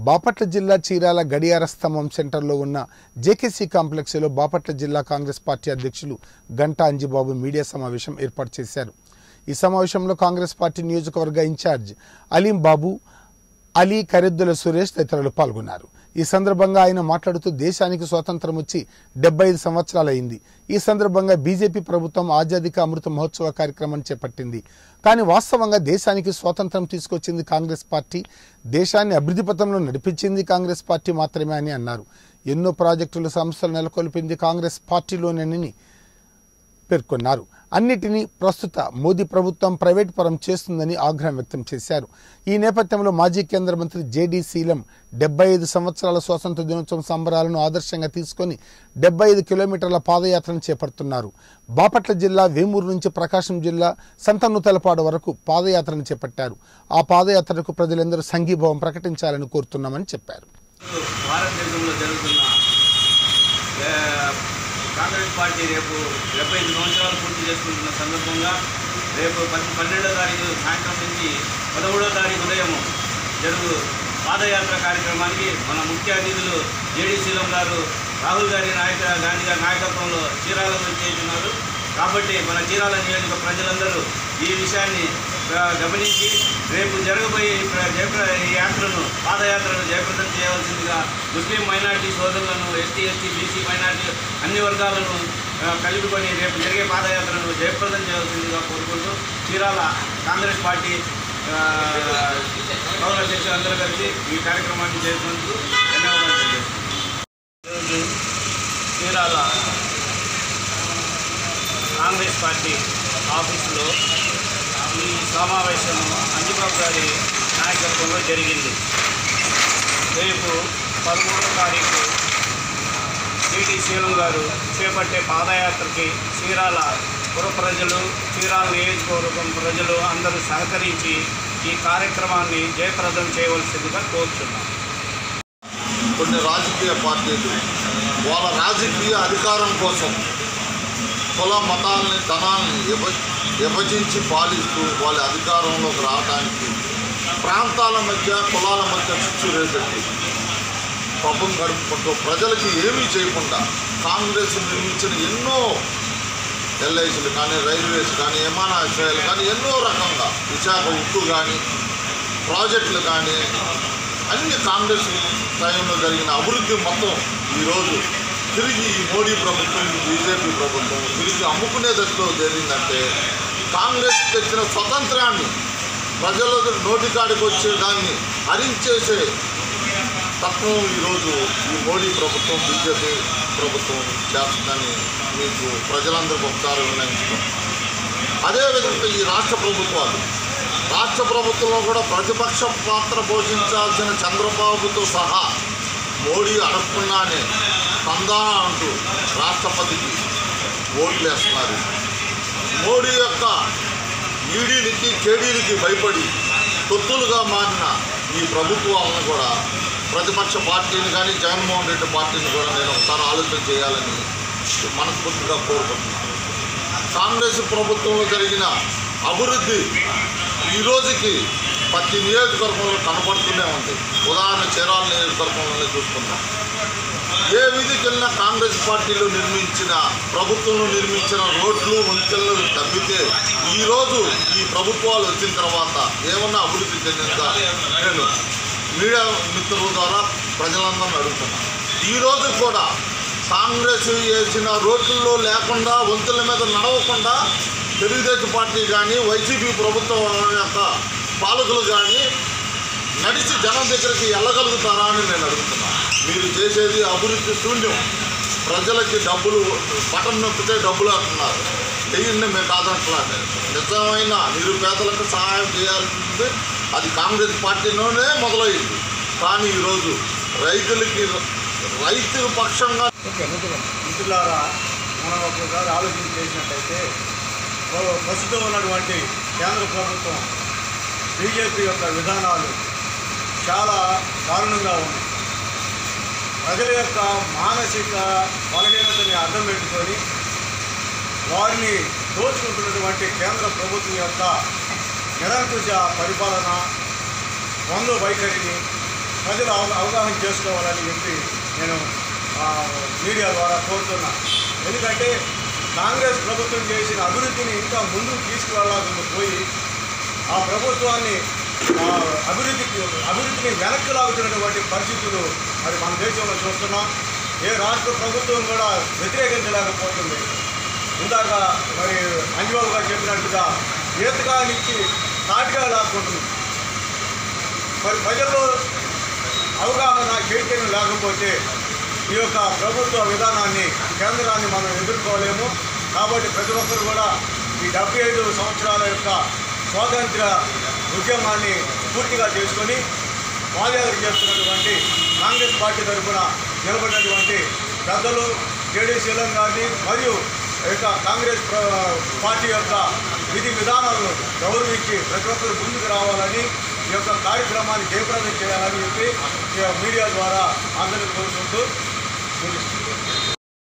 బాపట్ల జిల్లా చీరాల గడియార స్తంభం సెంటర్లో ఉన్న జేకేసీ కాంప్లెక్స్లో బాపట్ల జిల్లా కాంగ్రెస్ పార్టీ అధ్యక్షులు గంటా అంజిబాబు మీడియా సమావేశం ఏర్పాటు చేశారు ఈ సమావేశంలో కాంగ్రెస్ పార్టీ నియోజకవర్గ ఇన్ఛార్జ్ అలీం బాబు అలీ కరెద్దుల సురేష్ తదితరులు పాల్గొన్నారు ఈ సందర్భంగా ఆయన మాట్లాడుతూ దేశానికి స్వాతంత్రం వచ్చి డెబ్బై ఐదు సంవత్సరాలైంది ఈ సందర్భంగా బీజేపీ ప్రభుత్వం ఆజాదీ కా అమృత మహోత్సవ కార్యక్రమాన్ని చేపట్టింది కానీ వాస్తవంగా దేశానికి స్వాతంత్రం తీసుకొచ్చింది కాంగ్రెస్ పార్టీ దేశాన్ని అభివృద్ధి పథంలో నడిపించింది కాంగ్రెస్ పార్టీ మాత్రమే అని అన్నారు ఎన్నో ప్రాజెక్టులు సంస్థలు నెలకొల్పింది కాంగ్రెస్ పార్టీలోనేనని పేర్కొన్నారు అన్నిటినీ ప్రస్తుత మోదీ ప్రభుత్వం ప్రైవేట్ పరం చేస్తుందని ఆగ్రహం వ్యక్తం చేశారు ఈ నేపథ్యంలో మాజీ కేంద్ర మంత్రి జేడీ శీలం డెబ్బై ఐదు సంవత్సరాల స్వాతంత్ర దినోత్సవం సంబరాలను ఆదర్శంగా తీసుకొని డెబ్బై ఐదు కిలోమీటర్ల పాదయాత్రను చేపడుతున్నారు బాపట్ల జిల్లా వేమూరు నుంచి ప్రకాశం జిల్లా సంతనూతలపాడు వరకు పాదయాత్రను చేపట్టారు ఆ పాదయాత్రకు ప్రజలందరూ సంఘీభావం ప్రకటించాలని కోరుతున్నామని చెప్పారు భారతదేశంలో జరుగుతున్న ఏ, కాంగ్రెస్ పార్టీ రేపు డెబ్బై ఐదు సంవత్సరాలు పూర్తి చేసుకుంటున్న సందర్భంగా రేపు పది పన్నెండో తారీఖు సాయంత్రం నుంచి పదమూడో తారీఖు ఉదయం జరుగు పాదయాత్ర కార్యక్రమానికి మన ముఖ్య అతిథులు జేడీ శీలం గారు రాహుల్ గారి నాయక గాంధీ గారి నాయకత్వంలో చీరాలలో చేస్తున్నారు కాబట్టి మన చీరాల నియోజక ప్రజలందరూ ఈ విషయాన్ని ఆ, గమనించి రేపు జరగబోయే ఈ ప్ర- జయప్ర ఈ యాత్రను పాదయాత్రను జయప్రదం చేయవలసిందిగా ముస్లిం మైనార్టీ సోదరులను ఎస్టీ ఎస్టీ బీసీ మైనార్టీ అన్ని వర్గాలను ఆ, కలుపుకొని రేపు జరిగే పాదయాత్రను జయప్రదం చేయవలసిందిగా కోరుకుంటూ చీరాల కాంగ్రెస్ పార్టీ ఆ, పౌర అధ్యక్షులందరూ కలిసి ఈ కార్యక్రమాన్ని చేసినందుకు ధన్యవాదాలు తెలియజేస్తున్నాను ఈరోజు చీరాల కాంగ్రెస్ పార్టీ ఆఫీసులో ఈ సమావేశం అంజిబాబు గారి నాయకత్వంలో జరిగింది రేపు పదమూడవ తారీఖు టీటీ శీలం గారు చేపట్టే పాదయాత్రకి చీరాల పుర ప్రజలు చీరాల నియోజకవర్గం ప్రజలు అందరూ సహకరించి ఈ కార్యక్రమాన్ని జయప్రదం చేయవలసిందిగా కోరుతున్నాం కొన్ని రాజకీయ పార్టీలు వాళ్ళ రాజకీయ అధికారం కోసం కుల మతాలని ధనాన్ని విభ విభజించి పాలిస్తూ వాళ్ళ అధికారంలోకి రావడానికి ప్రాంతాల మధ్య కులాల మధ్య చిచ్చు రేపెట్టి పబ్బం గడుపుకుంటూ ప్రజలకి ఏమీ చేయకుండా కాంగ్రెస్ నిర్మించిన ఎన్నో ఎల్ఐసీలు కానీ రైల్వేస్ కానీ విమానాశ్రయాలు కానీ ఎన్నో రకంగా విశాఖ ఉక్కు కానీ ప్రాజెక్టులు కానీ అన్ని కాంగ్రెస్ టైంలో జరిగిన అభివృద్ధి మొత్తం ఈరోజు తిరిగి ఈ మోడీ ప్రభుత్వం ఈ బీజేపీ ప్రభుత్వం తిరిగి అమ్ముకునే దశలో జరిగిందంటే కాంగ్రెస్ తెచ్చిన స్వతంత్రాన్ని ప్రజల నోటికాడికి వచ్చే దాన్ని హరించేసే తత్వం ఈరోజు ఈ మోడీ ప్రభుత్వం బీజేపీ ప్రభుత్వం చేస్తుందని మీకు ప్రజలందరికీ ఒకసారి విన్నవించుకోండి అదేవిధంగా ఈ రాష్ట్ర ప్రభుత్వాలు రాష్ట్ర ప్రభుత్వంలో కూడా ప్రతిపక్ష పాత్ర పోషించాల్సిన చంద్రబాబుతో సహా మోడీ అడగకుండానే కందాన అంటూ రాష్ట్రపతికి ఓట్లు వేస్తున్నారు మోడీ యొక్క ఈడీలకి కేడీలకి భయపడి తొత్తులుగా మారిన ఈ ప్రభుత్వాలను కూడా ప్రతిపక్ష పార్టీని కానీ జగన్మోహన్ రెడ్డి పార్టీని కూడా నేను ఒకసారి ఆలోచన చేయాలని మనస్ఫూర్తిగా కోరుకుంటున్నాను కాంగ్రెస్ ప్రభుత్వంలో జరిగిన అభివృద్ధి ఈ రోజుకి ప్రతి నియోజకవర్గంలో కనపడుతూనే ఉంది ఉదాహరణ చీరాల నియోజకవర్గంలోనే చూసుకుందాం ఏ వీధికి వెళ్ళినా కాంగ్రెస్ పార్టీలో నిర్మించిన ప్రభుత్వంలో నిర్మించిన రోడ్లు వంతెనలు తప్పితే ఈరోజు ఈ ప్రభుత్వాలు వచ్చిన తర్వాత ఏమన్నా అభివృద్ధి చెందిందా నేను మీడియా మిత్రుల ద్వారా ప్రజలందరిని అడుగుతున్నాను ఈరోజు కూడా కాంగ్రెస్ వేసిన రోడ్లలో లేకుండా వంతుల మీద నడవకుండా తెలుగుదేశం పార్టీ కానీ వైసీపీ ప్రభుత్వం యొక్క పాలకులు కానీ నడిచి జనం దగ్గరికి వెళ్ళగలుగుతారా అని నేను అడుగుతున్నాను మీరు చేసేది అభివృద్ధి శూన్యం ప్రజలకి డబ్బులు బటన్ నొక్కితే డబ్బులు అంటున్నారు చెయ్యండి మేము కాదంటున్నాను నిజమైన నిరుపేదలకు సహాయం చేయాల్సింది అది కాంగ్రెస్ పార్టీలోనే మొదలైంది కానీ ఈరోజు రైతులకి రైతు పక్షంగా మిత్రులారా మనం ఒకసారి ఆలోచన చేసినట్టయితే ప్ర- ప్రస్తుతం ఉన్నటువంటి కేంద్ర ప్రభుత్వం బీజేపీ యొక్క విధానాలు చాలా దారుణంగా ఉన్నాయి ప్రజల యొక్క మానసిక బలహీనతని అర్థం పెట్టుకొని వారిని దోచుకుంటున్నటువంటి కేంద్ర ప్రభుత్వం యొక్క నిరంకుశ పరిపాలన ద్వంద్వ వైఖరిని ప్రజలు అవ- అవగాహన చేసుకోవాలని చెప్పి నేను ఆ, మీడియా ద్వారా కోరుతున్నా ఎందుకంటే కాంగ్రెస్ ప్రభుత్వం చేసిన అభివృద్ధిని ఇంకా ముందుకు తీసుకువెళ్ళాల్సింది పోయి ఆ ప్రభుత్వాన్ని ఆ, అభివృద్ధికి అభివృద్ధిని వెనక్కి లాగుతున్నటువంటి పరిస్థితులు మరి మన దేశంలో చూస్తున్నాం ఏ రాష్ట్ర ప్రభుత్వం కూడా వ్యతిరేకించలేకపోతుంది ఇందాక మరి అంజబాబు గారు చెప్పినట్టుగా ఈతకానికి తాటిగా లాక్కుంటుంది మరి ప్రజల్లో అవగాహన చైతన్యం లేకపోతే ఈ యొక్క ప్రభుత్వ విధానాన్ని కేంద్రాన్ని మనం ఎదుర్కోలేము కాబట్టి ప్రతి ఒక్కరు కూడా ఈ డెబ్బై ఐదు సంవత్సరాల యొక్క స్వాతంత్ర ఉద్యమాన్ని పూర్తిగా చేసుకొని పాదయాత్ర చేస్తున్నటువంటి కాంగ్రెస్ పార్టీ తరఫున నిలబడినటువంటి పెద్దలు జేడీసీలో కానీ మరియు ఈ యొక్క కాంగ్రెస్ ప్ర- పార్టీ యొక్క విధి విధానాలను గౌరవించి ప్రతి ఒక్కరు ముందుకు రావాలని ఈ యొక్క కార్యక్రమాన్ని జయప్రదం చేయాలని చెప్పి ఈ మీడియా ద్వారా అందరికీ కోరుకుంటూ ముగిస్తున్నాను.